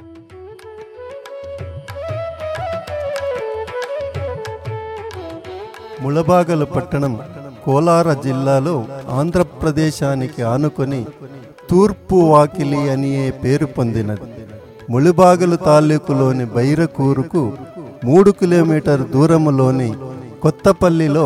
ముళబాగల పట్టణం కోలార జిల్లాలో ఆంధ్రప్రదేశానికి ఆనుకొని తూర్పు వాకిలి అనే పేరు పొందినది ముళిబాగలు తాలూకులోని బైరకూరుకు మూడు కిలోమీటర్ దూరములోని కొత్తపల్లిలో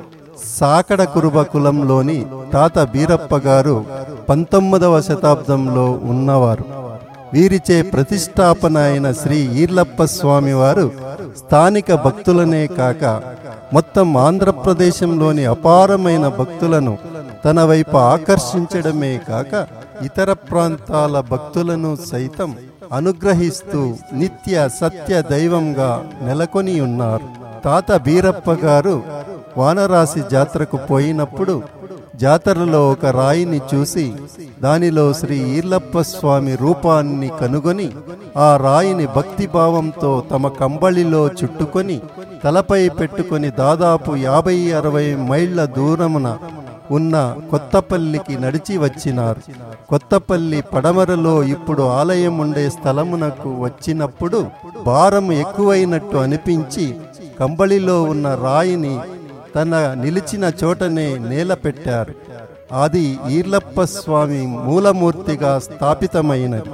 సాకడ కురుబ కులంలోని తాత బీరప్ప గారు పంతొమ్మిదవ శతాబ్దంలో ఉన్నవారు వీరిచే ప్రతిష్టాపన అయిన శ్రీ ఈర్లప్ప స్వామి వారు స్థానిక భక్తులనే కాక మొత్తం ఆంధ్రప్రదేశంలోని అపారమైన భక్తులను తన వైపు ఆకర్షించడమే కాక ఇతర ప్రాంతాల భక్తులను సైతం అనుగ్రహిస్తూ నిత్య సత్య దైవంగా నెలకొని ఉన్నారు తాత బీరప్ప గారు వానరాశి జాతరకు పోయినప్పుడు జాతరలో ఒక రాయిని చూసి దానిలో శ్రీ ఈర్లప్ప స్వామి రూపాన్ని కనుగొని ఆ రాయిని భక్తిభావంతో తమ కంబళిలో చుట్టుకొని తలపై పెట్టుకొని దాదాపు యాభై అరవై మైళ్ళ దూరమున ఉన్న కొత్తపల్లికి నడిచి వచ్చినారు కొత్తపల్లి పడమరలో ఇప్పుడు ఆలయం ఉండే స్థలమునకు వచ్చినప్పుడు భారం ఎక్కువైనట్టు అనిపించి కంబళిలో ఉన్న రాయిని తన నిలిచిన చోటనే నేల పెట్టారు అది ఈర్లప్ప స్వామి మూలమూర్తిగా స్థాపితమైనది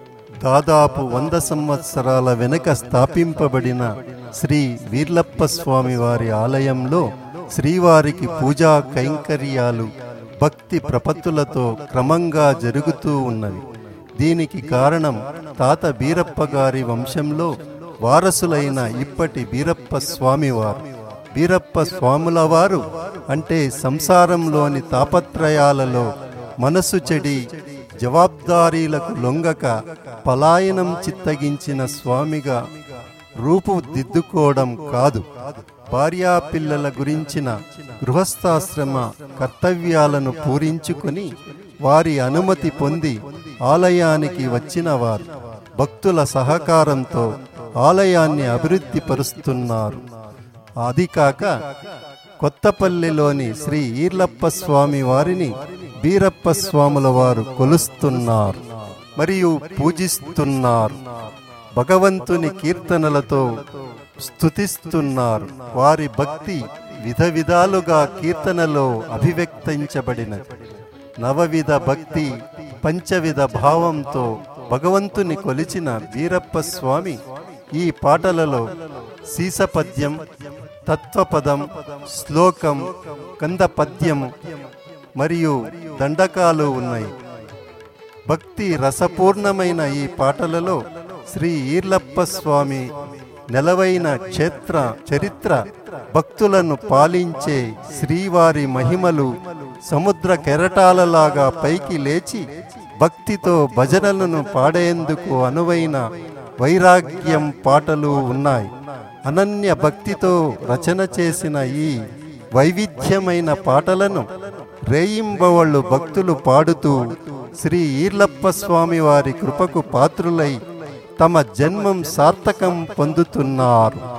దాదాపు వంద సంవత్సరాల వెనుక స్థాపింపబడిన శ్రీ వీర్లప్ప స్వామి వారి ఆలయంలో శ్రీవారికి పూజా కైంకర్యాలు భక్తి ప్రపత్తులతో క్రమంగా జరుగుతూ ఉన్నవి దీనికి కారణం తాత బీరప్ప గారి వంశంలో వారసులైన ఇప్పటి బీరప్ప స్వామివారు బీరప్ప స్వాముల వారు అంటే సంసారంలోని తాపత్రయాలలో మనసు చెడి జవాబ్దారీలకు లొంగక పలాయనం చిత్తగించిన స్వామిగా రూపుదిద్దుకోవడం కాదు భార్యా పిల్లల గురించిన గృహస్థాశ్రమ కర్తవ్యాలను పూరించుకుని వారి అనుమతి పొంది ఆలయానికి వచ్చిన వారు భక్తుల సహకారంతో ఆలయాన్ని అభివృద్ధి పరుస్తున్నారు అది కాక కొత్తపల్లిలోని శ్రీ ఈర్లప్ప స్వామి వారిని బీరప్ప స్వాముల వారు కొలుస్తున్నారు మరియు పూజిస్తున్నారు భగవంతుని కీర్తనలతో స్తుతిస్తున్నారు వారి భక్తి విధ విధాలుగా కీర్తనలో అభివ్యక్తించబడినది నవవిధ భక్తి పంచవిధ భావంతో భగవంతుని కొలిచిన వీరప్ప స్వామి ఈ పాటలలో సీసపద్యం తత్వపదం శ్లోకం కందపద్యం మరియు దండకాలు ఉన్నాయి భక్తి రసపూర్ణమైన ఈ పాటలలో శ్రీ ఈర్లప్ప స్వామి నెలవైన క్షేత్ర చరిత్ర భక్తులను పాలించే శ్రీవారి మహిమలు సముద్ర కెరటాలలాగా పైకి లేచి భక్తితో భజనలను పాడేందుకు అనువైన వైరాగ్యం పాటలు ఉన్నాయి అనన్య భక్తితో రచన చేసిన ఈ వైవిధ్యమైన పాటలను రేయింబవళ్ళు భక్తులు పాడుతూ శ్రీ ఈర్లప్ప స్వామి వారి కృపకు పాత్రులై తమ జన్మం సార్థకం పొందుతున్నారు